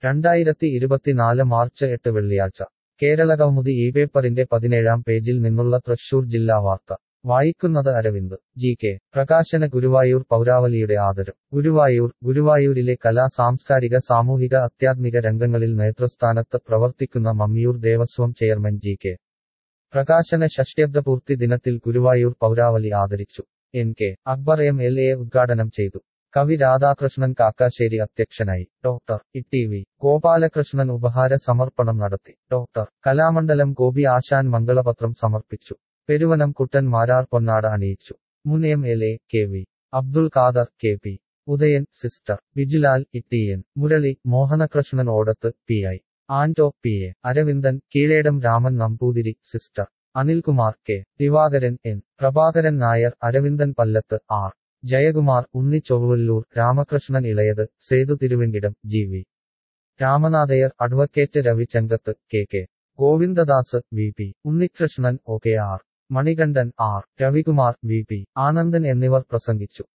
രണ്ടായിരത്തി ഇരുപത്തിനാല് മാർച്ച് എട്ട് വെള്ളിയാഴ്ച കേരളകൗമുദി ഈ പേപ്പറിന്റെ പതിനേഴാം പേജിൽ നിന്നുള്ള തൃശൂർ ജില്ലാ വാർത്ത വായിക്കുന്നത് അരവിന്ദ് ജി കെ പ്രകാശന ഗുരുവായൂർ പൗരാവലിയുടെ ആദരം ഗുരുവായൂർ ഗുരുവായൂരിലെ കലാ സാംസ്കാരിക സാമൂഹിക അത്യാത്മിക രംഗങ്ങളിൽ നേതൃസ്ഥാനത്ത് പ്രവർത്തിക്കുന്ന Mammiyur Devaswom chairman G K പ്രകാശന ഷഷ്ട്യബ്ദപൂർത്തി ദിനത്തിൽ ഗുരുവായൂർ പൗരാവലി ആദരിച്ചു N K Akbar M L A ഉദ്ഘാടനം ചെയ്തു കവി രാധാകൃഷ്ണൻ കാക്കാശ്ശേരി അധ്യക്ഷനായി doctor E T V Gopalakrishnan ഉപഹാര സമർപ്പണം നടത്തി ഡോക്ടർ കലാമണ്ഡലം ഗോപി ആശാൻ മംഗളപത്രം സമർപ്പിച്ചു പെരുവനം കുട്ടൻ മാരാർ പൊന്നാട അണിയിച്ചു മുൻ M L A K V Abdul Khader K P Udayan sister Vijilal Ittiyan Murali Mohanakrishnan Odathu P I Anto P A Aravindan കീഴേടം Raman Namboothiri sister Anilkumar K Divakaran N Prabhakaran Nair Aravindan Pallath R Jayakumar Unni Chowalloor Ramakrishnan Elayath Sethu Thiruvenkitam G V Ramanathayyar advocate Ravi Chenkath K K Govindadas V P Unnikrishnan O K R Manikandan R Ravikumar V P Anandan എന്നിവർ പ്രസംഗിച്ചു